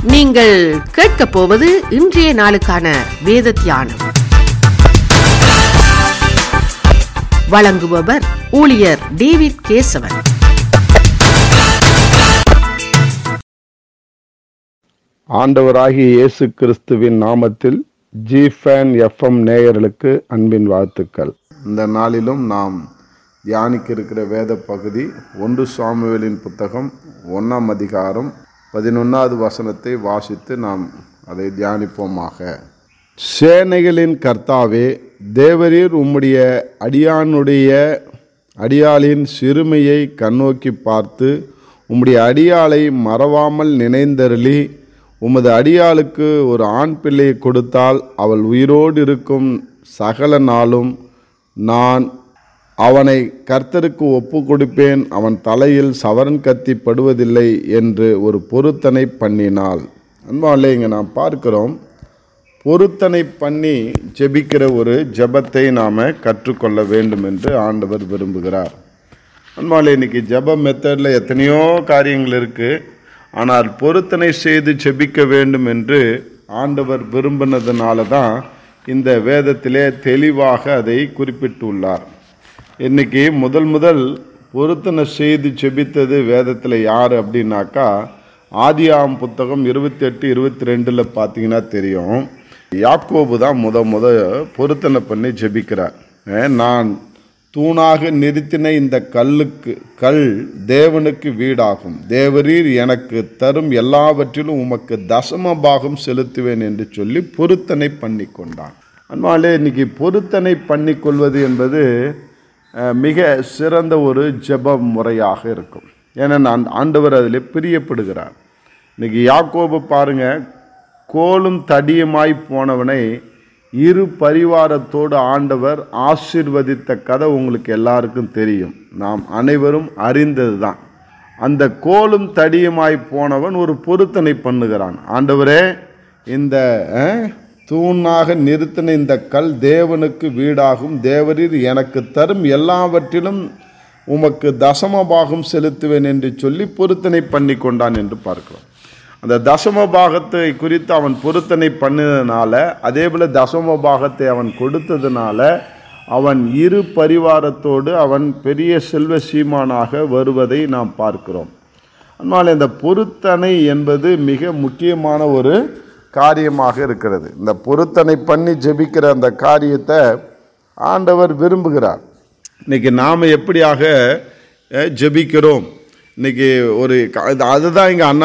நீங்கள் கேட்கப் போவது இன்றைய நாளுக்கான வேத தியானம் வழங்குபவர் ஊழியர் டேவிட் கேசவன் ஆண்டவராகிய இயேசு கிறிஸ்துவின் நாமத்தில் ஜிஃபேன் எஃப்எம் நேயர்களுக்கு அன்பின் வாழ்த்துக்கள் இந்த நாளிலும் நாம் தியானிக்க இருக்கிற வேத பகுதி ஒன்று சாமுவேலின் புத்தகம் ஒன்றாம் அதிகாரம் பதினொன்றாவது வசனத்தை வாசித்து நாம் அதை தியானிப்போமாக சேனைகளின் கர்த்தாவே தேவரீர் உம்முடைய அடியானுடைய அடியாளின் சிறுமையை கண்ணோக்கி பார்த்து உம்முடைய அடியாளை மறவாமல் நினைந்தருளி உமது அடியாளுக்கு ஒரு ஆண் பிள்ளையை கொடுத்தால் அவள் உயிரோடு இருக்கும் சகல நாளும் நான் அவனை கர்த்தருக்கு ஒப்பு கொடுப்பேன் அவன் தலையில் சவரன் கத்தி படுவதில்லை என்று ஒரு பொருத்தனை பண்ணினாள் அன்பாலே இங்கே நாம் பார்க்கிறோம் பொருத்தனை பண்ணி ஜெபிக்கிற ஒரு ஜெபத்தை நாம் கற்றுக்கொள்ள வேண்டும் என்று ஆண்டவர் விரும்புகிறார் அன்பாலே இன்னைக்கு ஜெப மெத்தடில் எத்தனையோ காரியங்கள் இருக்குது ஆனால் பொருத்தனை செய்து ஜெபிக்க வேண்டும் என்று ஆண்டவர் விரும்பினதுனால தான் இந்த வேதத்திலே தெளிவாக அதை குறிப்பிட்டுள்ளார் இன்னைக்கு முதல் முதல் பொருத்தனை செய்து ஜெபித்தது வேதத்தில் யார் அப்படின்னாக்கா ஆதியாம் புத்தகம் இருபத்தெட்டு இருபத்தி ரெண்டில் பார்த்தீங்கன்னா தெரியும் யாக்கோபு தான் முத முத பொருத்தனை பண்ணி ஜெபிக்கிறார் அஹ் நான் தூணாக நிறுத்தின இந்த கல்லுக்கு கல் தேவனுக்கு வீடாகும் தேவரீர் எனக்கு தரும் எல்லாவற்றிலும் உமக்கு தசம பாகம் செலுத்துவேன் என்று சொல்லி பொருத்தனை பண்ணி கொண்டான் அன்பாலே இன்னைக்கு பொருத்தனை பண்ணி கொள்வது என்பது அஹ், மிக சிறந்த ஒரு ஜெப முறையாக இருக்கும் ஏன்னா நான் ஆண்டவர் அதில் பிரியப்படுகிறார் இன்னைக்கு யாக்கோபு பாருங்க கோலும் தடியுமாய் போனவனை இரு பரிவாரத்தோடு ஆண்டவர் ஆசீர்வதித்த கதை உங்களுக்கு எல்லாருக்கும் தெரியும் நாம் அனைவரும் அறிந்தது தான் அந்த கோலும் தடியுமாய் போனவன் ஒரு பொருத்தனை பண்ணுகிறான் ஆண்டவரே இந்த அஹ், தூணாக நிறுத்தின இந்த கல் தேவனுக்கு வீடாகும் தேவரீர் எனக்கு தரும் எல்லாவற்றிலும் உமக்கு தசம பாகம் செலுத்துவேன் என்று சொல்லி பொருத்தனை பண்ணி கொண்டான் என்று பார்க்கிறோம் அந்த தசம பாகத்தை குறித்து அவன் பொருத்தனை பண்ணதுனால அதே போல் தசம பாகத்தை அவன் கொடுத்ததுனால அவன் இரு பரிவாரத்தோடு அவன் பெரிய செல்வ சீமானாக வருவதை நாம் பார்க்கிறோம் அதனால் இந்த பொருத்தனை என்பது மிக முக்கியமான ஒரு காரியமாக இருக்கிறது இந்த பொருத்தனை பண்ணி ஜெபிக்கிற அந்த காரியத்தை ஆண்டவர் விரும்புகிறார் இன்னைக்கு நாம் எப்படியாக அஹ், ஜெபிக்கிறோம் இன்னைக்கு ஒரு க- அதுதான் இங்கே அண்ணா